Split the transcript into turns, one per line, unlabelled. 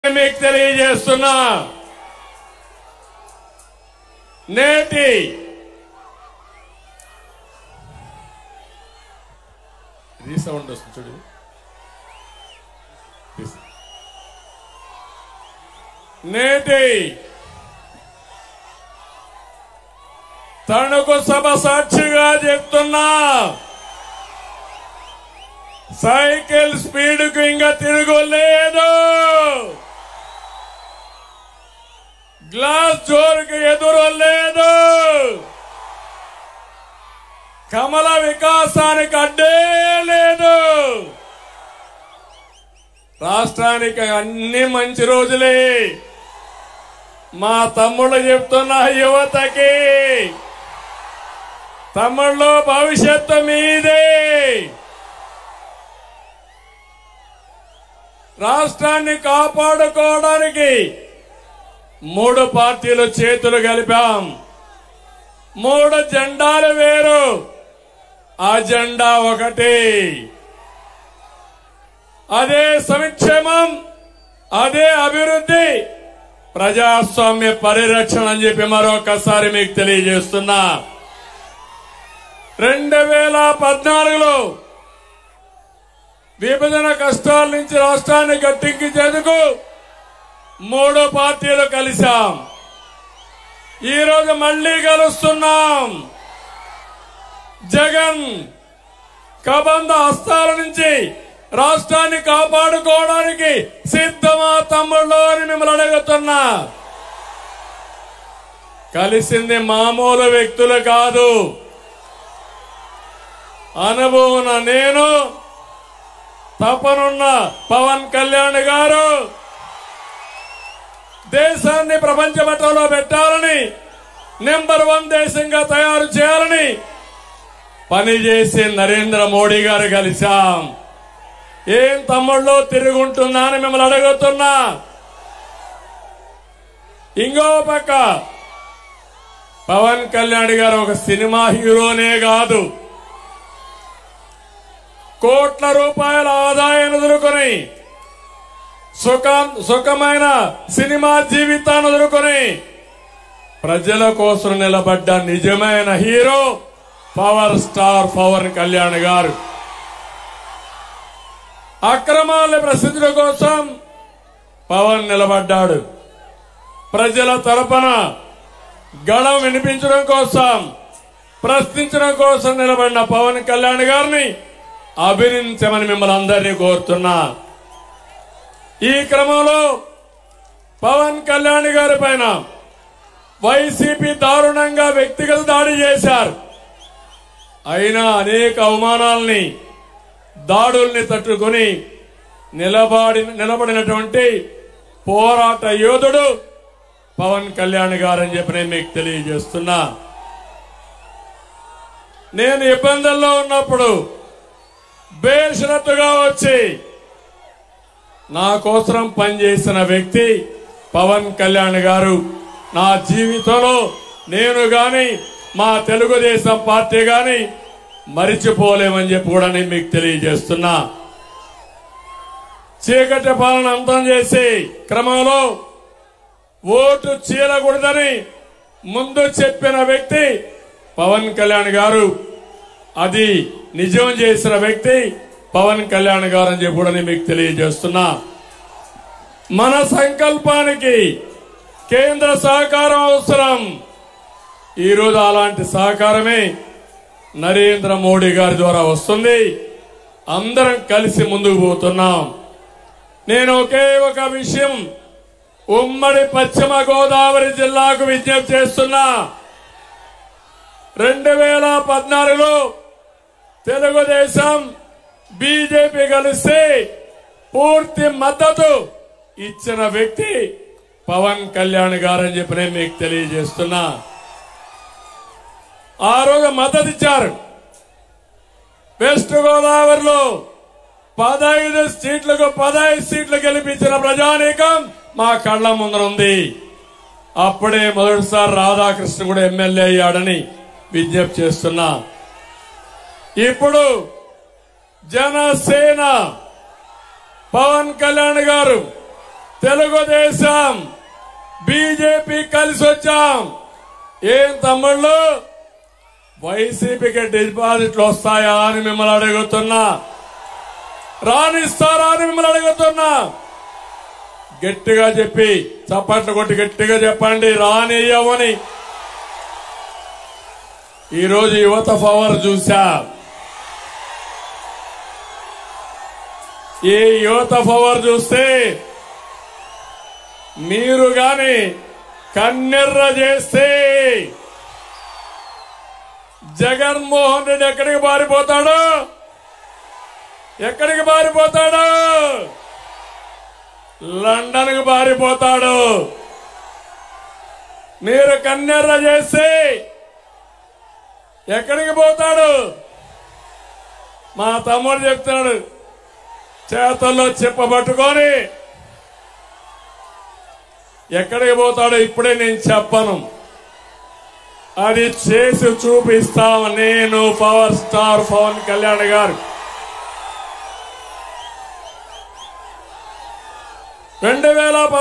మీకు తెలియజేస్తున్నా నేటి రీసౌండ్ వస్తుంది చూడు తీసి. నేటి తణుకు సభ సాక్షిగా చెప్తున్నా సైకిల్ స్పీడ్ కు ఇంకా తిరుగులేదు గ్లాస్ జోరుకు ఎదురు లేదు కమల వికాసానికి అడ్డే లేదు రాష్ట్రానికి అన్ని మంచి రోజులే మా తమ్ముళ్ళు చెప్తున్న యువతకి తమ్ముళ్ళు భవిష్యత్తు మీదే రాష్ట్రాన్ని కాపాడుకోవడానికి మూడు పార్టీలు చేతులు కలిపాం మూడు జెండాలు వేరు ఆ జెండా ఒకటి అదే సంక్షేమం అదే అభివృద్ధి ప్రజాస్వామ్య పరిరక్షణ అని చెప్పి మరొకసారి మీకు తెలియజేస్తున్నా రెండు వేల పద్నాలుగులో విభజన కష్టాల నుంచి రాష్ట్రాన్ని గట్టెక్కించేందుకు మూడు పార్టీలు కలిశాం ఈ రోజు మళ్లీ కలుస్తున్నాం జగన్ కబంధ హస్తాల నుంచి రాష్ట్రాన్ని కాపాడుకోవడానికి సిద్ధమా తమ్ముళ్ళు అని మిమ్మల్ని అడుగుతున్నా కలిసింది మామూలు వ్యక్తులు కాదు అనుభవం నేను తపనున్న పవన్ కళ్యాణ్ గారు దేశాన్ని ప్రపంచ మట్టంలో పెట్టాలని నెంబర్ వన్ దేశంగా తయారు చేయాలని పనిచేసి నరేంద్ర మోడీ గారు కలిశాం ఏం తమ్ముళ్ళు తిరుగుంటుందా అని మిమ్మల్ని అడుగుతున్నా ఇంకో పక్క పవన్ కళ్యాణ్ గారు ఒక సినిమా హీరోనే కాదు కోట్ల రూపాయల ఆదాయాన్ని ఎదుర్కొని సుఖ సుఖమైన సినిమా జీవితాన్ని ఎదుర్కొని ప్రజల కోసం నిలబడ్డ నిజమైన hero power star Pawan Kalyan గారు అక్రమాల ప్రసిద్ధుల కోసం పవన్ నిలబడ్డాడు ప్రజల తరపున గళం వినిపించడం కోసం ప్రశ్నించడం కోసం నిలబడిన పవన్ కళ్యాణ్ గారిని అభినందించమని మిమ్మల్ని అందరినీ కోరుతున్నా ఈ క్రమంలో పవన్ కళ్యాణ్ గారి పైన వైసీపీ దారుణంగా వ్యక్తిగత దాడి చేశారు అయినా అనేక అవమానాల్ని దాడుల్ని తట్టుకొని నిలబడి నిలబడినటువంటి పోరాట యోధుడు పవన్ కళ్యాణ్ గారని చెప్పి నేను మీకు తెలియజేస్తున్నా నేను ఇబ్బందుల్లో ఉన్నప్పుడు బేషరతుగా వచ్చి నా కోసం పనిచేసిన వ్యక్తి పవన్ కళ్యాణ్ గారు నా జీవితంలో నేను గాని మా తెలుగుదేశం పార్టీ గాని మరిచిపోలేమని చెప్పి కూడా నేను మీకు తెలియజేస్తున్నా చీకటి పాలన అంతం చేసి క్రమంలో ఓటు చీలకూడదని ముందు చెప్పిన వ్యక్తి పవన్ కళ్యాణ్ గారు అది నిజం చేసిన వ్యక్తి పవన్ కళ్యాణ్ గారు అని చెప్పి కూడా నేను మీకు తెలియజేస్తున్నా మన సంకల్పానికి కేంద్ర సహకారం అవసరం ఈరోజు అలాంటి సహకారమే నరేంద్ర మోడీ గారి ద్వారా వస్తుంది అందరం కలిసి ముందుకు పోతున్నాం నేను ఒకే ఒక విషయం ఉమ్మడి పశ్చిమ గోదావరి జిల్లాకు విజ్ఞప్తి చేస్తున్నా రెండు వేల పద్నాలుగులో తెలుగుదేశం బీజేపీ కలిసి పూర్తి మద్దతు ఇచ్చిన వ్యక్తి పవన్ కళ్యాణ్ గారని చెప్పి నేను మీకు తెలియజేస్తున్నా ఆ రోజు మద్దతు ఇచ్చారు వెస్ట్ గోదావరిలో పదహైదు సీట్లకు పదహైదు సీట్లు గెలిపించిన ప్రజానీకం మా కళ్ల ముందర ఉంది అప్పుడే మొదటిసారి రాధాకృష్ణ కూడా ఎమ్మెల్యే అయ్యాడని విజ్ఞప్తి చేస్తున్నా ఇప్పుడు జనసేన పవన్ కళ్యాణ్ గారు తెలుగుదేశం బీజేపీ కలిసి వచ్చాం ఏం తమ్ముళ్ళు వైసీపీకి డిపాజిట్లు వస్తాయా అని మిమ్మల్ని అడుగుతున్నా రాణిస్తారా అని మిమ్మల్ని అడుగుతున్నా గట్టిగా చెప్పి చప్పట్లు కొట్టి గట్టిగా చెప్పండి రానియ్యమని ఈరోజు యువత పవర్ చూసా ఈ యువత పవర్ చూస్తే మీరు గాని కన్నెర్ర చేస్తే జగన్మోహన్ రెడ్డి ఎక్కడికి పారిపోతాడు ఎక్కడికి పారిపోతాడు లండన్ కు పారిపోతాడు మీరు కన్నెర్ర చేస్తే ఎక్కడికి పోతాడు మా తమ్ముడు చెప్తున్నాడు చేతల్లో చెప్పబట్టుకొని ఎక్కడికి పోతాడో ఇప్పుడే నేను చెప్పను అది చేసి చూపిస్తాం నేను పవర్ స్టార్ పవన్ కళ్యాణ్ గారు రెండు వేల